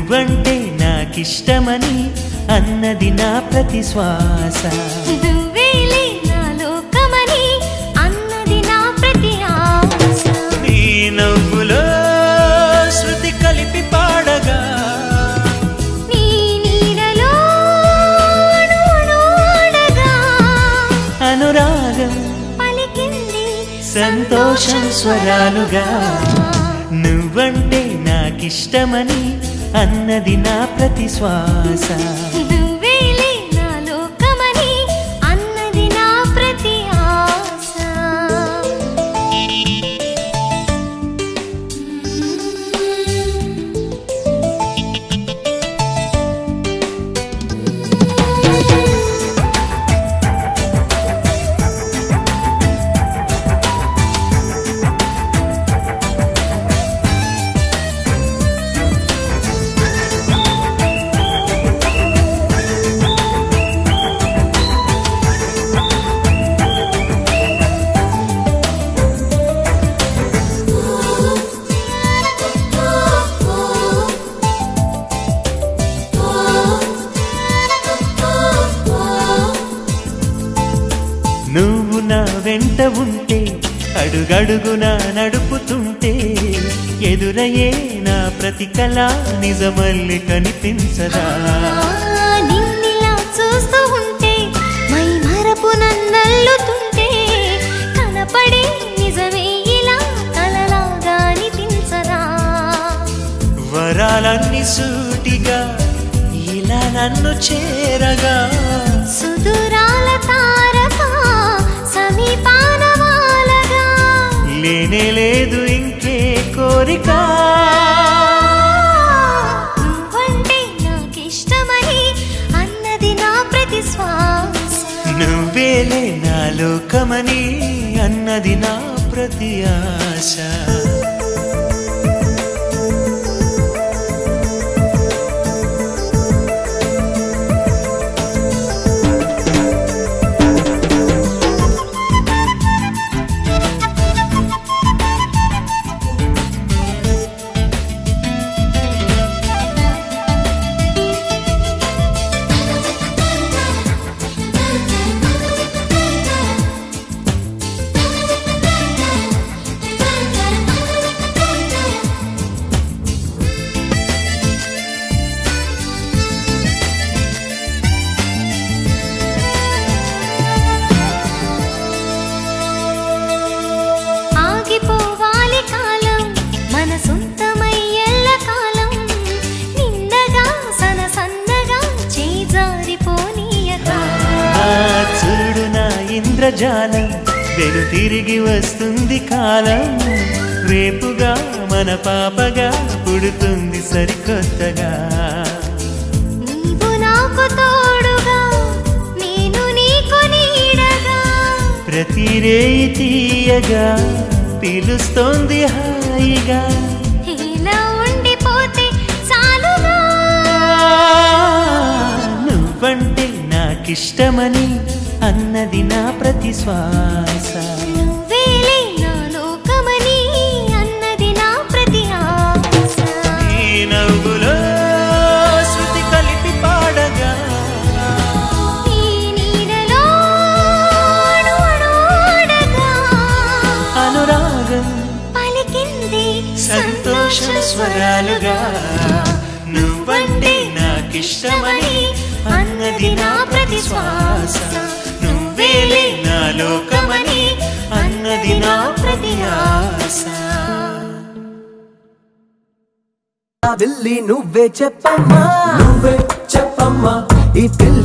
నువ్వంటే నాకిష్టమని అన్నది నా ప్రతి శ్వాస నువ్వేలే నా లోకమని అన్నది నా ప్రతి ఆశ నీ నవ్వులో శృతి కలిపి పాడగా నీ నీడలో అణువణువడగా అనురాగం పలికింది సంతోషం స్వరాలుగా నువ్వంటే నాకిష్టమని అన్నది నా ప్రతి శ్వాస నువ్వేలే నా లోకమని అన్నది నా ప్రతి ఆశ నువ్వు నా వెంట ఉంటే అడుగడుగునా నడుపుతుంటే ఎదురయ్యే నా ప్రతి కళ నిజమల్లి కనిపించదా నిన్నిలా చూస్తూ ఉంటే మై మరపు నన్నల్లుతుంటే కనపడే నిజమే ఇలా కలలాగా అనిపించరా వరాలన్నీ సూటిగా ఇలా నన్ను చేరగా సుదురాల తారక సమీపాన వాలగా లేనే లేదు ఇంకే కోరిక నువ్వంటే నాకిష్టమని అన్నది నా ప్రతి శ్వాస నువ్వేలే నా లోకమని అన్నది నా ప్రతి ఆశ ఆగిపోవాలి కాలం మన సొంతమై ఎల్ల కాలం నిన్నగా సన సన్నగా చేజారిపోనీయక ఆ చూడు నా ఇంద్రజాలం వెను తిరిగి వస్తుంది కాలం రేపుగా మన పాపగా పుడుతుంది సరికొత్తగా నీవు నాకు తోడుగా నేను నీకు నీడగా ప్రతి రేయి తీయగా పిలుస్తోంది హాయిగా ఇలా ఉండిపోతే చాలుగా నువ్వంటే నాకిష్టమని అన్నది నా ప్రతి శ్వాస నువ్వేలే నా లోకమని అన్నది నా ప్రతి ఆశ ఈ నవ్వులో శృతి కలిపి పాడగా నీ నీడలో అణువణువడగా అనురాగం పలికింది సంతోష స్వరాలుగా నువ్వంటే నాకిష్టమని అన్నది నా ప్రతి శ్వాస నువ్వేలే నా లోకమని అన్నది నా ప్రతి ఆశ ఆ వెళ్ళి నువ్వే చెప్పమ్మా నువ్వే చెప్పమ్మా ఈ పిల్ల